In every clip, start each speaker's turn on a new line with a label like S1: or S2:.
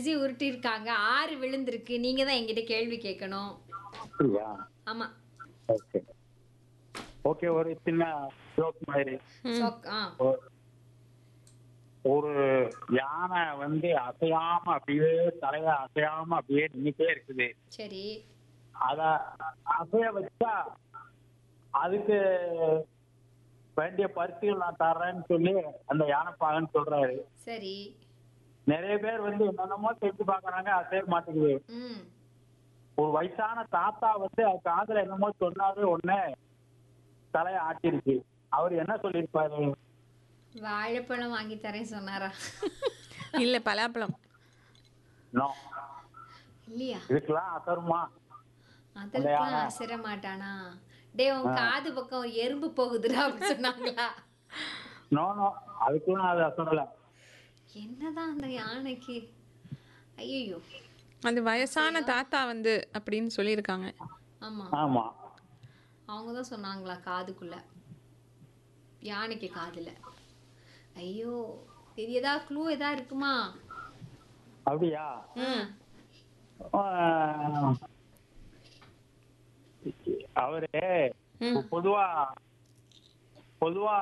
S1: லிசி உருட்டி இருக்காங்க ஆறு விழுந்திருக்கு நீங்க தான் என்கிட்ட கேள்வி கேட்கணும்
S2: அப்படியா
S1: ஆமா
S2: ஓகே ஓகே ஒரு சின்ன ஜோக் மாதிரி
S1: சொக்- ஆ
S2: ஒ- ஒரு யானை வந்து அசையாம அப்படியே தலைய அசையாம அப்படியே நின்னுட்டே இருக்குது
S1: சரி
S2: அத அசைய வச்சா அதுக்கு வேண்டிய பரிசுகள் நான் தர்றேன்னு சொல்லி அந்த யானைப்பாகன்னு சொல்றாரு
S1: சரி
S2: நிறைய பேர் வந்து என்னென்னமோ செஞ்சு பாக்குறாங்க அசைய மாட்டேங்குது
S1: ம்
S2: ஒரு வயசான தாத்தா வந்து அது காதுல என்னமோ சொன்னாரு ஒண்ணு தலைய ஆட்டிருச்சு அவர் என்ன சொல்லியிருப்பாரு
S1: வாழைப்பழம் வாங்கி தரேன் சொன்னாரா
S3: இல்ல பலாப்பழம்
S2: நோ
S1: இல்லையா
S2: இதுக்கெல்லாம் அசருமா
S1: அதற்கும் அசர மாட்டானா டே உன் காது பக்கம் ஒரு எறும்பு போகுதுடா அப்படின்னு சொன்னாங்களா
S2: நோ நோ அதுக்கெல்லாம் அது அசரல
S1: என்னதான் அந்த யானைக்கு ஐயோ
S3: அது வயசான தாத்தா வந்து அப்படின்னு சொல்லியிருக்காங்க
S1: ஆமா
S2: ஆமா
S1: அவங்க தான் சொன்னாங்களா காதுக்குள்ள யானைக்கு காதுல ஐயோ இது ஏதாவது க்ளூ ஏதாவது இருக்குமா
S2: அப்படியா
S1: ம்.
S2: ஆஹ், அவரு பொதுவா பொதுவா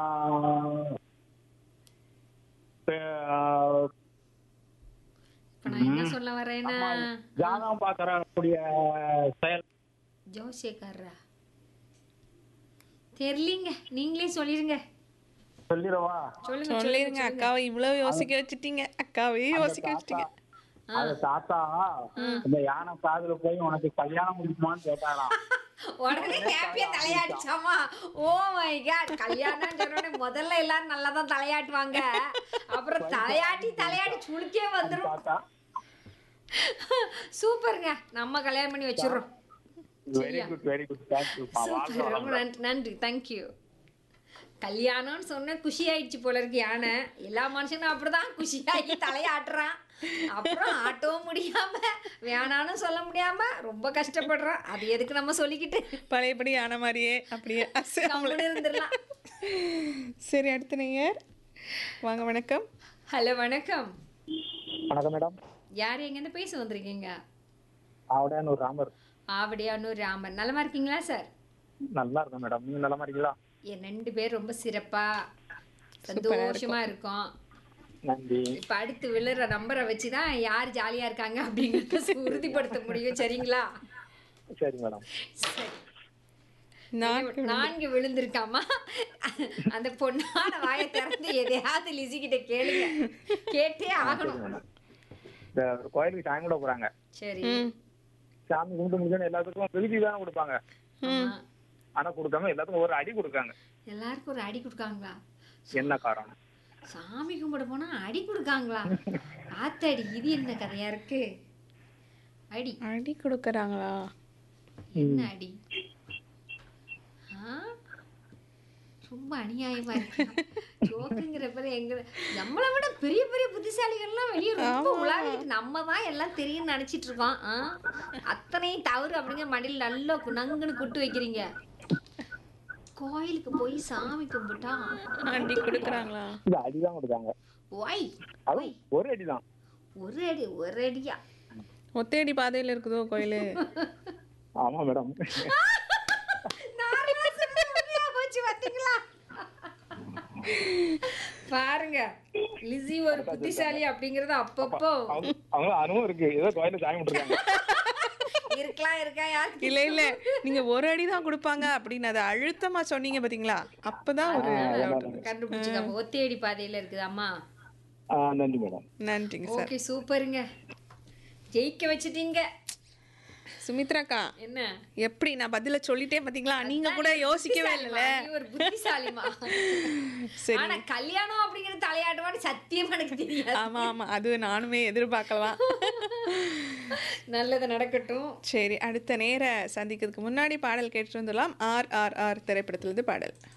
S2: ஆஹ்,
S1: இப்ப நான் என்ன சொல்ல வரேன்னா
S2: ஜாதகம் பாக்கறக்கூடிய செயல்
S1: ஜோசியக்காரரா தெரியலீங்க நீங்களே சொல்லிருங்க
S2: சொல்லிடவா
S1: சொல்லுங்க
S3: சொல்லிருங்க அக்காவை இவ்வளவு யோசிக்க வச்சுட்டீங்க அக்காவே யோசிக்க வச்சுட்டீங்க
S2: அது தாத்தா இந்த யானை காதுல போய் உனக்கு கல்யாணம் முடிக்குமான்னு கேட்டாராம்
S1: உடனே ஹாப்பியா தலையாடிச்சாமா ஓ மை காட் கல்யாணம் சொன்ன உடனே முதல்ல எல்லாரும் நல்லா தான் தலையாட்டுவாங்க அப்புறம் தலையாட்டி தலையாட்டி சுளுக்கே வந்துரும்
S2: தாத்தா
S1: சூப்பருங்க நம்ம கல்யாணம் பண்ணி வச்சிடுறோம்
S2: very good very good thank you
S1: super ரொம்ப நன்றி நன்றி தேங்க்யூ கல்யாணம்னு சொன்ன குஷி ஆயிடுச்சு போல இருக்கு யானை எல்லா மனுஷனும் அப்படிதான் குஷியாகி தலையாட்டுறான் அப்புறம் ஆட்டவும் முடியாம வேணான்னு சொல்ல முடியாம ரொம்ப கஷ்டப்படுறான் அது எதுக்கு நம்ம சொல்லிக்கிட்டு
S3: பழையபடி ஆன மாதிரியே அப்படியே அசையாமல.
S1: கம்முன்னு இருந்துடலாம்
S3: சரி அடுத்த நேயர் வாங்க வணக்கம்
S1: ஹலோ வணக்கம்
S2: வணக்கம் மேடம்
S1: யார் எங்கேருந்து பேச வந்திருக்கீங்க
S2: ஆவடையானூர் ராமர்
S1: ஆவடியானூர் ராமன் நலமா இருக்கீங்களா சார்
S2: நல்லா இருக்கேன் மேடம் நீங்க நல்ல இருக்கீங்களா
S1: என் ரெண்டு பேர் ரொம்ப சிறப்பா சந்தோஷமா இருக்கோம்
S2: நன்றி
S1: இப்ப அடுத்து விழுற நம்பரை வச்சுதான் யார் ஜாலியா இருக்காங்க அப்படிங்கறத உறுதிப்படுத்த முடியும் சரிங்களா
S2: சரி மேடம்
S1: சரி.
S3: நான்
S1: நான்கு விழுந்திருக்காமா அந்த பொண்ணான வாயை திறந்து எதையாவது லிசி கிட்ட கேளுங்க கேட்டே ஆகணும்
S2: இந்த ஒரு கோயிலுக்கு சாமி கூட போறாங்க
S1: சரி
S3: ம்
S2: சாமி கும்பிட்டு முடிஞ்சோன்னு எல்லாத்துக்கும் விருதி தானே கொடுப்பாங்க
S1: ஆமா.
S2: ஆனா கொடுக்காம எல்லாத்துக்கும் ஒரு அடி கொடுக்காங்க
S1: எல்லாருக்கும் ஒரு அடி கொடுக்காங்களா
S2: என்ன காரணம்
S1: சாமி கும்பிட போனா அடி கொடுக்காங்களா ஆத்தடி இது என்ன கதையா இருக்கு அடி
S3: அடி கொடுக்கறாங்களா
S1: என்ன அடி ஆ? ரொம்ப அநியாயமா இருக்கு ஜோக்குங்கிறப்ப எங்க நம்மளை விட பெரிய பெரிய புத்திசாலிகள்லாம் வெளியே ரொம்ப உலாவிட்டு நம்ம தான் எல்லாம் தெரியும்னு நினைச்சிட்டு இருக்கோம் ஆ? அத்தனையும் தவறு அப்படிங்கிற மடியில் நல்லா நங்குன்னு குட்டு வைக்கிறீங்க கோயிலுக்கு போய் சாமி கும்பிட்டா
S3: அடி கொடுக்கறாங்களா
S2: இந்த அடிதான் கொடுக்காங்க
S1: ஒய்
S2: அது ஒரு அடிதான்
S1: ஒரு அடி ஒரு அடியா
S3: ஒத்தேடி பாதையில இருக்குதோ கோயிலு
S2: ஆமா மேடம்
S1: நார்மலா சொன்னா உண்மையா போச்சு பாத்தீங்களா பாருங்க லிசி ஒரு புத்திசாலி அப்படிங்கறது அப்பப்போ
S2: அவங்க அவங்க அனுபவம் இருக்கு ஏதோ கோயில சாமி கும்பிட்டுருக்காங்க
S1: இருக்கலாம் இருக்கா யாருக்கு
S3: இல்ல இல்ல நீங்க ஒரு அடி தான் கொடுப்பாங்க அப்படின்னு அதை அழுத்தமா சொன்னீங்க பாத்தீங்களா அப்பதான் ஒரு doubt வந்துச்சு.
S1: கண்டுபிடிச்சுக்க ஒத்தையடி பாதையில இருக்குது அம்மா
S2: ஆ, நன்றி மேடம்
S3: நன்றிங்க சார்
S1: ஓகே சூப்பருங்க ஜெயிக்க வச்சிட்டீங்க
S3: சுமித்ராக்கா
S1: என்ன
S3: எப்படி நான் பதில சொல்லிட்டே பாத்தீங்களா நீங்க கூட யோசிக்கவே இல்லைல்ல
S1: நீ ஒரு புத்திசாலிமா
S3: சரி
S1: ஆனா கல்யாணம் அப்படிங்கிற தலையாட்டுவான்னு சத்தியமா எனக்கு தெரியாது
S3: ஆமா ஆமா அது நானுமே எதிர்பார்க்கலாம்
S1: நல்லது நடக்கட்டும்
S3: சரி அடுத்த நேர சந்திக்கிறதுக்கு முன்னாடி பாடல் கேட்டு வந்துடலாம் ஆர் ஆர் ஆர் திரைப்படத்திலிருந்து பாடல்